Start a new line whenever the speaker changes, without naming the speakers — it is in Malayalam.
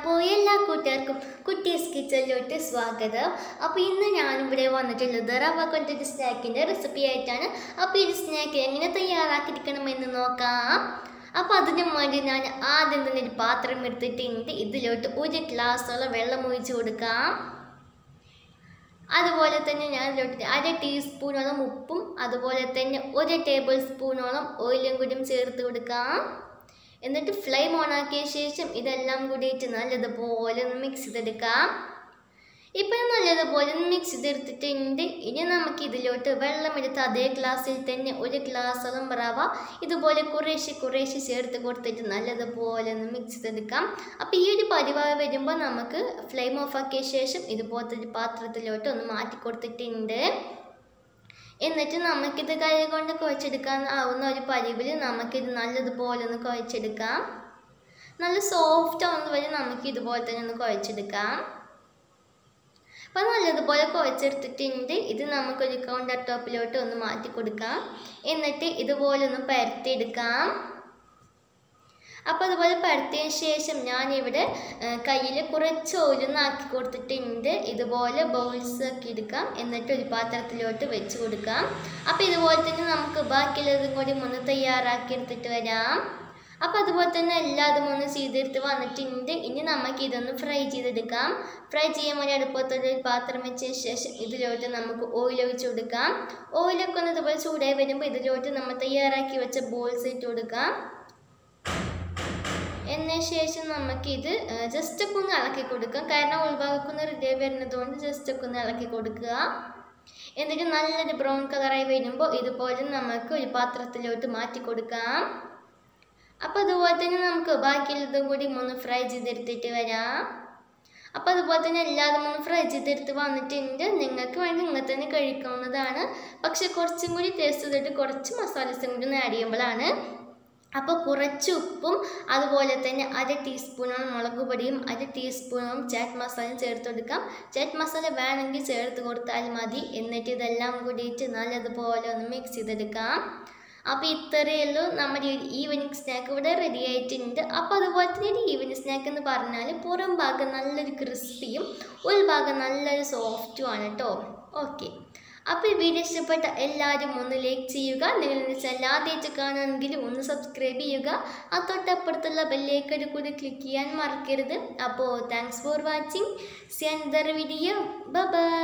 അപ്പോൾ എല്ലാ കൂട്ടുകാർക്കും കുട്ടീസ് കിച്ചണിലോട്ട് സ്വാഗതം അപ്പോൾ ഇന്ന് ഞാനിവിടെ വന്നിട്ടുള്ളത് റവ കൊണ്ടൊരു സ്നാക്കിൻ്റെ റെസിപ്പി ആയിട്ടാണ് അപ്പോൾ ഈ സ്നാക്ക് എങ്ങനെ തയ്യാറാക്കിയിരിക്കണമെന്ന് നോക്കാം അപ്പോൾ അതിന് വേണ്ടി ഞാൻ ആദ്യം തന്നെ ഒരു പാത്രം എടുത്തിട്ടുണ്ട് ഇതിലോട്ട് ഒരു ഗ്ലാസ്സോളം വെള്ളം ഒഴിച്ച് കൊടുക്കാം അതുപോലെ തന്നെ ഞാൻ ഇതിലോട്ട് അര ടീസ്പൂണോളം ഉപ്പും അതുപോലെ തന്നെ ഒരു ടേബിൾ സ്പൂണോളം ഓയിലും കൂടിയും ചേർത്ത് കൊടുക്കാം എന്നിട്ട് ഫ്ലെയിം ഓൺ ആക്കിയ ശേഷം ഇതെല്ലാം കൂടിയിട്ട് നല്ലതുപോലെ ഒന്ന് മിക്സ് ചെയ്തെടുക്കാം ഇപ്പം നല്ലതുപോലെ ഒന്ന് മിക്സ് ചെയ്തെടുത്തിട്ടുണ്ട് ഇനി നമുക്ക് ഇതിലോട്ട് വെള്ളം എടുത്ത് അതേ ഗ്ലാസ്സിൽ തന്നെ ഒരു ഗ്ലാസ്സോളം റവ ഇതുപോലെ കുറേശ്ശെ കുറേശ്ശെ ചേർത്ത് കൊടുത്തിട്ട് നല്ലതുപോലെ ഒന്ന് മിക്സ് ചെയ്തെടുക്കാം അപ്പോൾ ഈ ഒരു പരിവാഹം വരുമ്പോൾ നമുക്ക് ഫ്ലെയിം ഓഫ് ആക്കിയ ശേഷം ഇതുപോലത്തെ ഒരു പാത്രത്തിലോട്ട് ഒന്ന് മാറ്റി കൊടുത്തിട്ടുണ്ട് എന്നിട്ട് നമുക്കിത് കൈ കൊണ്ട് കുഴച്ചെടുക്കാൻ ആവുന്ന ഒരു പരിവിൽ നമുക്കിത് നല്ലതുപോലെ ഒന്ന് കുഴച്ചെടുക്കാം നല്ല സോഫ്റ്റ് ആവുന്ന വരെ നമുക്ക് ഇതുപോലെ തന്നെ ഒന്ന് കുഴച്ചെടുക്കാം അപ്പോൾ നല്ലതുപോലെ കുഴച്ചെടുത്തിട്ടുണ്ട് ഇത് നമുക്കൊരു കൗണ്ടർ ടോപ്പിലോട്ട് ഒന്ന് മാറ്റി കൊടുക്കാം എന്നിട്ട് ഇതുപോലെ ഒന്ന് പരത്തിയെടുക്കാം അപ്പോൾ അതുപോലെ പരത്തിയ ശേഷം ഞാനിവിടെ കയ്യിൽ കുറച്ച് ഓരോന്നാക്കി കൊടുത്തിട്ടുണ്ട് ഇതുപോലെ ബൗൾസ് ആക്കി എടുക്കാം എന്നിട്ട് ഒരു പാത്രത്തിലോട്ട് വെച്ച് കൊടുക്കാം അപ്പോൾ ഇതുപോലെ തന്നെ നമുക്ക് ബാക്കിയുള്ളതും കൂടി ഒന്ന് തയ്യാറാക്കി എടുത്തിട്ട് വരാം അപ്പോൾ അതുപോലെ തന്നെ എല്ലാതും ഒന്ന് ചെയ്തെടുത്ത് വന്നിട്ടുണ്ട് ഇനി നമുക്ക് ഇതൊന്ന് ഫ്രൈ ചെയ്തെടുക്കാം ഫ്രൈ ചെയ്യാൻ വേണ്ടി അടുപ്പത്തൊരു പാത്രം വെച്ച ശേഷം ഇതിലോട്ട് നമുക്ക് ഓയിൽ ഒഴിച്ച് കൊടുക്കാം ഓയിലൊക്കെ ഒന്ന് ഇതുപോലെ ചൂടായി വരുമ്പോൾ ഇതിലോട്ട് നമ്മൾ തയ്യാറാക്കി വെച്ച ബോൾസ് ഇട്ട് കൊടുക്കാം എന്ന ശേഷം നമുക്കിത് ജസ്റ്റ് ഒക്കെ ഒന്ന് ഇളക്കി കൊടുക്കാം കാരണം ഉൾഭാഗക്കുന്ന റെഡി വരുന്നതുകൊണ്ട് ജസ്റ്റ് ഒക്കെ ഒന്ന് ഇളക്കി കൊടുക്കുക എന്നിട്ട് നല്ലൊരു ബ്രൗൺ കളറായി വരുമ്പോൾ ഇതുപോലെ നമുക്ക് ഒരു പാത്രത്തിലോട്ട് മാറ്റി കൊടുക്കാം അപ്പോൾ അതുപോലെ തന്നെ നമുക്ക് ബാക്കിയുള്ളതും കൂടി ഒന്ന് ഫ്രൈ ചെയ്തെടുത്തിട്ട് വരാം അപ്പോൾ അതുപോലെ തന്നെ എല്ലാതും ഒന്ന് ഫ്രൈ ചെയ്തെടുത്ത് വന്നിട്ടുണ്ട് നിങ്ങൾക്ക് വേണ്ടി നിങ്ങൾ തന്നെ കഴിക്കാവുന്നതാണ് പക്ഷെ കുറച്ചും കൂടി ടേസ്റ്റ് ചെയ്തിട്ട് കുറച്ച് മസാലസും കൂടി ആഡ് ചെയ്യുമ്പോഴാണ് അപ്പോൾ കുറച്ച് ഉപ്പും അതുപോലെ തന്നെ അര ടീസ്പൂണോളം മുളക് പൊടിയും അര ടീസ്പൂണും ചാറ്റ് മസാലയും ചേർത്ത് കൊടുക്കാം ചാറ്റ് മസാല വേണമെങ്കിൽ ചേർത്ത് കൊടുത്താൽ മതി എന്നിട്ട് ഇതെല്ലാം കൂടിയിട്ട് നല്ലതുപോലെ ഒന്ന് മിക്സ് ചെയ്തെടുക്കാം അപ്പോൾ ഇത്രയേ ഉള്ളൂ നമ്മുടെ ഈവനിങ് സ്നാക്ക് ഇവിടെ റെഡി ആയിട്ടുണ്ട് അപ്പോൾ അതുപോലെ തന്നെ ഒരു ഈവനിങ് സ്നാക്ക് എന്ന് പറഞ്ഞാൽ പുറം ഭാഗം നല്ലൊരു ക്രിസ്പിയും ഉൾഭാഗം നല്ലൊരു സോഫ്റ്റും ആണ് കേട്ടോ ഓക്കെ അപ്പോൾ ഈ വീഡിയോ ഇഷ്ടപ്പെട്ട എല്ലാവരും ഒന്ന് ലൈക്ക് ചെയ്യുക നിങ്ങൾ വെച്ചാൽ ആദ്യമായിട്ട് കാണുകയാണെങ്കിൽ ഒന്ന് സബ്സ്ക്രൈബ് ചെയ്യുക ആ തൊട്ടപ്പുറത്തുള്ള ബെല്ലേക്കട് കൂടി ക്ലിക്ക് ചെയ്യാൻ മറക്കരുത് അപ്പോൾ thanks for watching see another video by